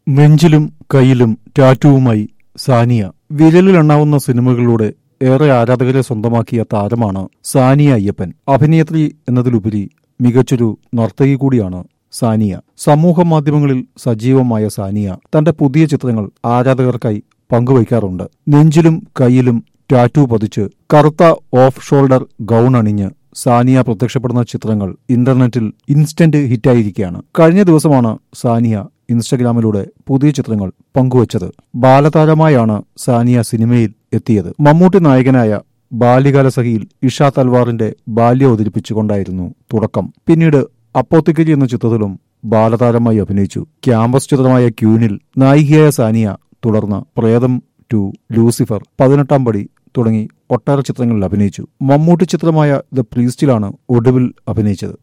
നെഞ്ചിലും കയ്യിലും ടാറ്റുവുമായി സാനിയ വിരലിലെണ്ണാവുന്ന സിനിമകളിലൂടെ ഏറെ ആരാധകരെ സ്വന്തമാക്കിയ താരമാണ് സാനിയ അയ്യപ്പൻ അഭിനേത്രി എന്നതിലുപരി മികച്ചൊരു നർത്തകി കൂടിയാണ് സാനിയ സമൂഹ മാധ്യമങ്ങളിൽ സജീവമായ സാനിയ തന്റെ പുതിയ ചിത്രങ്ങൾ ആരാധകർക്കായി പങ്കുവയ്ക്കാറുണ്ട് നെഞ്ചിലും കയ്യിലും ടാറ്റു പതിച്ച് കറുത്ത ഓഫ് ഷോൾഡർ ഗൗൺ അണിഞ്ഞ് സാനിയ പ്രത്യക്ഷപ്പെടുന്ന ചിത്രങ്ങൾ ഇന്റർനെറ്റിൽ ഇൻസ്റ്റന്റ് ഹിറ്റായിരിക്കുകയാണ് കഴിഞ്ഞ ദിവസമാണ് സാനിയ ഇൻസ്റ്റഗ്രാമിലൂടെ പുതിയ ചിത്രങ്ങൾ പങ്കുവച്ചത് ബാലതാരമായാണ് സാനിയ സിനിമയിൽ എത്തിയത് മമ്മൂട്ടി നായകനായ ബാല്യകാലസഖിയിൽ ഇഷ തൽവാറിന്റെ ബാല്യം അവതരിപ്പിച്ചുകൊണ്ടായിരുന്നു തുടക്കം പിന്നീട് അപ്പോത്തിക്കരി എന്ന ചിത്രത്തിലും ബാലതാരമായി അഭിനയിച്ചു ക്യാമ്പസ് ചിത്രമായ ക്യൂനിൽ നായികയായ സാനിയ തുടർന്ന് പ്രേതം ടു ലൂസിഫർ പതിനെട്ടാം പടി തുടങ്ങി ഒട്ടേറെ ചിത്രങ്ങളിൽ അഭിനയിച്ചു മമ്മൂട്ടി ചിത്രമായ ദ പ്രീസ്റ്റിലാണ് ഒടുവിൽ അഭിനയിച്ചത്